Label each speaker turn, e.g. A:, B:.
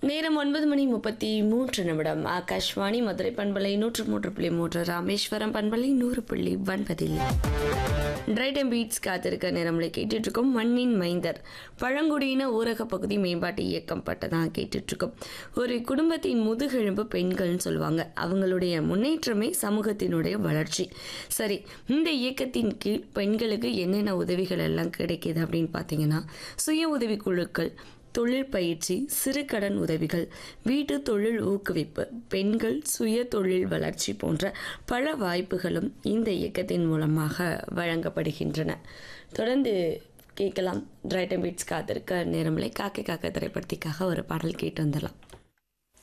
A: நேரம் ஒன்பது மணி முப்பத்தி மூன்று நிமிடம் ஆகாஷ்வாணி மதுரை பண்பலை நூற்று மூன்று புள்ளி மூன்று ராமேஸ்வரம் பண்பலை நூறு புள்ளி ஒன்பதில் டிரைடம் பீட்ஸ் காத்திருக்க நேரம்ல கேட்டுட்டு இருக்கோம் மண்ணின் மைந்தர் பழங்குடியின ஊரக பகுதி மேம்பாட்டு இயக்கம் பட்டதான் கேட்டுட்டு இருக்கோம் ஒரு குடும்பத்தின் முதுகெலும்பு பெண்கள்னு சொல்லுவாங்க அவங்களுடைய முன்னேற்றமே சமூகத்தினுடைய வளர்ச்சி சரி இந்த இயக்கத்தின் கீழ் பெண்களுக்கு என்னென்ன உதவிகள் எல்லாம் கிடைக்குது அப்படின்னு பார்த்தீங்கன்னா சுய உதவி குழுக்கள் தொழில் பயிற்சி சிறு கடன் உதவிகள் வீட்டு தொழில் ஊக்குவிப்பு பெண்கள் சுய தொழில் வளர்ச்சி போன்ற பல வாய்ப்புகளும் இந்த இயக்கத்தின் மூலமாக வழங்கப்படுகின்றன தொடர்ந்து கேட்கலாம் டிரைட்டம் பீட்ஸ் காத்திருக்க நேரமில்லை காக்கை காக்க திரைப்படத்திற்காக ஒரு பாடல் கேட்டு வந்துடலாம்